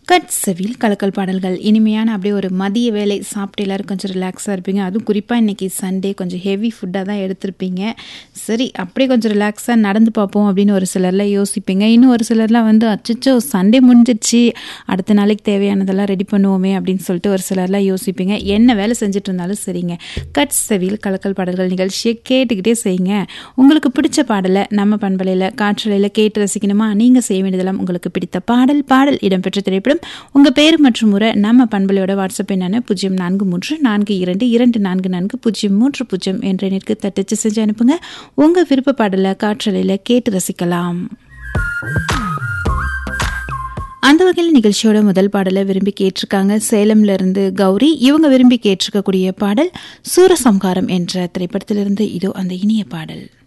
cut செவில் கலக்கல் பாடல்கள் இனிமையான அப்படியே ஒரு மதிய வேலை சாப்பிட்டு எல்லாரும் கொஞ்சம் ரிலாக்ஸாக இருப்பீங்க அதுவும் குறிப்பாக இன்றைக்கி சண்டே கொஞ்சம் ஹெவி ஃபுட்டாக தான் எடுத்திருப்பீங்க சரி அப்படியே கொஞ்சம் ரிலாக்ஸாக நடந்து பார்ப்போம் அப்படின்னு ஒரு சிலர்லாம் யோசிப்பீங்க இன்னும் ஒரு சிலர்லாம் வந்து அச்சச்சோ சண்டே முடிஞ்சிடுச்சு அடுத்த நாளைக்கு தேவையானதெல்லாம் ரெடி பண்ணுவோமே அப்படின்னு சொல்லிட்டு ஒரு சிலர்லாம் யோசிப்பீங்க என்ன வேலை செஞ்சுட்டு இருந்தாலும் சரிங்க கட் செவில் கலக்கல் பாடல்கள் நிகழ்ச்சியை கேட்டுக்கிட்டே செய்யுங்க உங்களுக்கு பிடிச்ச பாடலை நம்ம பண்பலையில் காற்றலையில் கேட்டு ரசிக்கணுமா நீங்கள் செய்ய வேண்டியதெல்லாம் உங்களுக்கு பிடித்த பாடல் பாடல் இடம்பெற்ற திரைப்படம் உங்கள் பேர் மற்றும் முறை நம்ம பண்பலையோட வாட்ஸ்அப் என்னான பூஜ்ஜியம் நான்கு மூன்று நான்கு இரண்டு இரண்டு நான்கு நான்கு பூஜ்ஜியம் மூன்று பூஜ்ஜியம் என்ற எண்ணிற்கு தட்டச்சு செஞ்சு அனுப்புங்க உங்கள் விருப்ப பாடலை காற்றலையில் கேட்டு ரசிக்கலாம் அந்த வகையில் நிகழ்ச்சியோட முதல் பாடலை விரும்பி கேட்டிருக்காங்க சேலம்ல இருந்து கௌரி இவங்க விரும்பி கேட்டிருக்கக்கூடிய பாடல் சூரசம்ஹாரம் என்ற திரைப்படத்திலிருந்து இதோ அந்த இனிய பாடல்